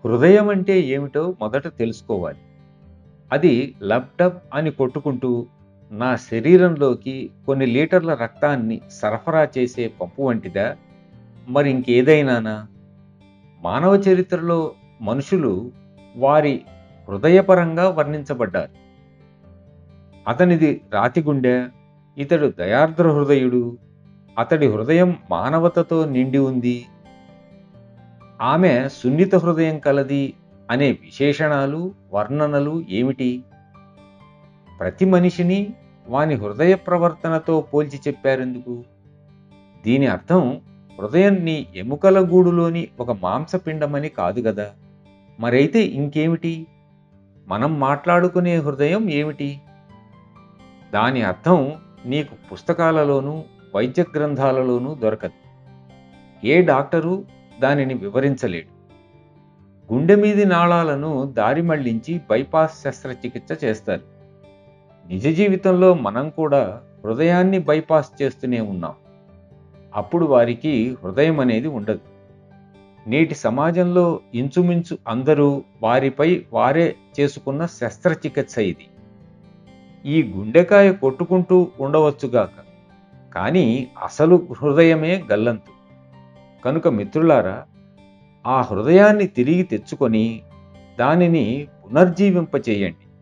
హృదయం అంటే ఏమిటో మొదట తెలుసుకోవాలి అది లబ్డబ్ అని కొట్టుకుంటూ నా శరీరంలోకి కొన్ని లీటర్ల రక్తాన్ని సరఫరా చేసే పంపు వంటిదా మరి ఇంకేదైనానా మానవ చరిత్రలో మనుషులు వారి హృదయపరంగా వర్ణించబడ్డారు అతనిది రాతి గుండె ఇతడు దయార్ద్ర హృదయుడు అతడి హృదయం మానవతతో నిండి ఉంది ఆమె సున్నిత హృదయం కలది అనే విశేషణాలు వర్ణనలు ఏమిటి ప్రతి మనిషిని వాని హృదయ ప్రవర్తనతో పోల్చి చెప్పారెందుకు దీని అర్థం హృదయం నీ ఎముకల గూడులోని ఒక మాంసపిండమని కాదు గదా మరైతే ఇంకేమిటి మనం మాట్లాడుకునే హృదయం ఏమిటి దాని అర్థం నీకు పుస్తకాలలోనూ వైద్య గ్రంథాలలోనూ దొరకదు ఏ డాక్టరు దానిని వివరించలేడు గుండె మీది నాళాలను దారి మళ్లించి బైపాస్ శస్త్రచికిత్స చేస్తారు నిజ జీవితంలో మనం కూడా హృదయాన్ని బైపాస్ చేస్తూనే ఉన్నాం అప్పుడు వారికి హృదయం అనేది ఉండదు నేటి సమాజంలో ఇంచుమించు అందరూ వారిపై వారే చేసుకున్న శస్త్రచికిత్స ఇది ఈ గుండెకాయ కొట్టుకుంటూ ఉండవచ్చుగాక కానీ అసలు హృదయమే గల్లంతు కనుక మిత్రులారా ఆ హృదయాన్ని తిరిగి తెచ్చుకొని దానిని పునర్జీవింపచేయండి